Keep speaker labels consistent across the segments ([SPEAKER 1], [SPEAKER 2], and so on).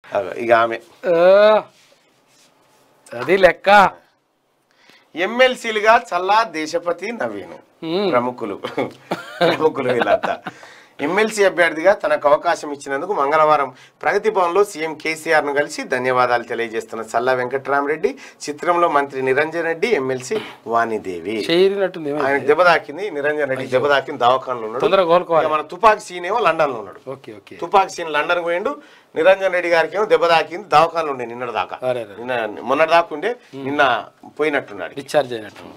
[SPEAKER 1] అగో, ఇక ఆమె
[SPEAKER 2] ఆ, అది లెక్క
[SPEAKER 1] ఎమ్మెల్సీలుగా చల్లా దేశపతి నవీన్
[SPEAKER 2] మ్మ్.
[SPEAKER 1] ప్రముఖులు ప్రముఖులు వీళ్ళంతా ఎమ్మెల్సీ అభ్యర్థిగా తనకు అవకాశం ఇచ్చినందుకు మంగళవారం ప్రగతి భవన్లో సీఎం కేసీఆర్ ను కలిసి ధన్యవాదాలు తెలియజేస్తున్న చల్లా వెంకట్రామరెడ్డి చిత్రంలో మంత్రి నిరంజన్ రెడ్డి ఎమ్మెల్సీ వాణిదేవి
[SPEAKER 2] చేరినట్టుంది ఏమైంది?
[SPEAKER 1] ఆయన దెబ్బ తాకింది నిరంజన్ రెడ్డి దెబ్బ తాకింది దవాఖానలో ఉన్నాడు
[SPEAKER 2] తొందరగా కోలుకోవాలి
[SPEAKER 1] ఇక మన తుపాకి సీన్ ఏమో లండన్ లో ఉన్నాడు
[SPEAKER 2] ఓకే ఓకే
[SPEAKER 1] తుపాకి సీన్ లండన్ పోయిండు నిరంజన్ రెడ్డి గారికి ఏమో దెబ్బ తాకింది దవాఖానలో ఉండే నిన్నటి దాకా
[SPEAKER 2] అరే అరే.
[SPEAKER 1] నిన్న మొన్నటి దాకా ఉండే నిన్న పోయినట్టున్నాడు
[SPEAKER 2] డిశ్చార్జ్ అయినట్టు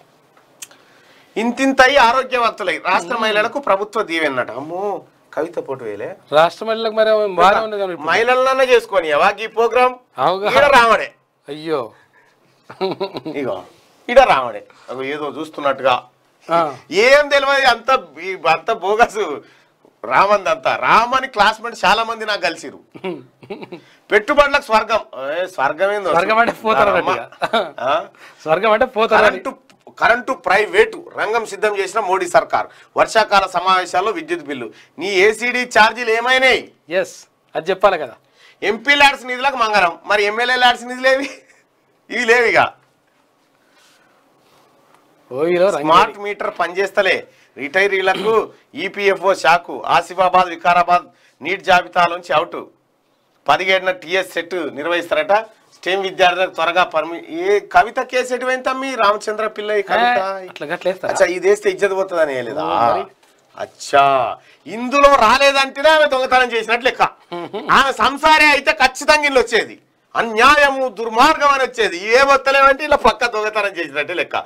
[SPEAKER 1] ఇంతింతై ఆరోగ్యవంతులై రాష్ట్ర మహిళలకు ప్రభుత్వ దీవెన్నట అమ్మో కవిత పోటు వేలే
[SPEAKER 2] రాష్ట్ర మహిళలకు మరి బాగానే ఉంది కానీ ఇప్పుడు.
[SPEAKER 1] మహిళలన్నా చేసుకొని ఎవాకి ఈ ప్రోగ్రామ్
[SPEAKER 2] అవుగా
[SPEAKER 1] ఈడ రావడే
[SPEAKER 2] అయ్యో
[SPEAKER 1] ఇగో ఈడ రావడే అగో ఏదో చూస్తున్నట్టుగా
[SPEAKER 2] ఆ,
[SPEAKER 1] ఏం తెలియదు అంత ఈ అంత బోగసు రామంది అంతా రామని క్లాస్మేట్ చాలా మంది నాకు కలిసిరు పెట్టుబడులకు స్వర్గం ఏ, స్వర్గం ఏందో
[SPEAKER 2] స్వర్గం అంటే పోతారు
[SPEAKER 1] అమ్మ.
[SPEAKER 2] అన్నట్టుగా.
[SPEAKER 1] ఆ?
[SPEAKER 2] స్వర్గం అంటే పోతారని
[SPEAKER 1] కరెంటు కరెంటు ప్రైవేటు రంగం సిద్ధం చేసిన మోడీ సర్కార్ వర్షాకాల సమావేశాల్లో విద్యుత్ బిల్లు నీ ఏసీడీ ఛార్జీలు ఏమైనాయి
[SPEAKER 2] ఎస్ అది చెప్పాలి కదా
[SPEAKER 1] ఎంపీ ల్యాడ్స్ నిధులకు మంగళం మరి ఎమ్మెల్యే ల్యాడ్స్ నిధులేవి ఇవి లేవిగా
[SPEAKER 2] ఓయిలో రంగు
[SPEAKER 1] స్మార్ట్ మీటర్ పనిచేస్తలే రిటైరీలకు ఈపీఎఫ్ఓ షాకు ఆసిఫాబాద్ వికారాబాద్ నీట్ జాబితాలోంచి అవుట్ పదిహేడున టీఎస్ సెట్ నిర్వహిస్తారట స్టేమ్ విద్యార్థులకు త్వరగా పర్మి ఏ కవిత కేసు ఎటువైంది తమ్మి రామచంద్ర పిల్ల ఈ కవిత
[SPEAKER 2] అట్లా గట్లేస్తా
[SPEAKER 1] అచ్చా ఇది వేస్తే ఇజ్జత్ పోతుందని వేయలేదా అచ్చా ఇందులో రాలేదంటేనే ఆమె దొంగతనం చేసినట్లు లెక్క ఆమె సంసారే అయితే ఖచ్చితంగా ఇల్లు వచ్చేది అన్యాయము దుర్మార్గం అని వచ్చేది ఏ వత్తలేమంటే ఇలా పక్క దొంగతనం చేసినట్టే లెక్క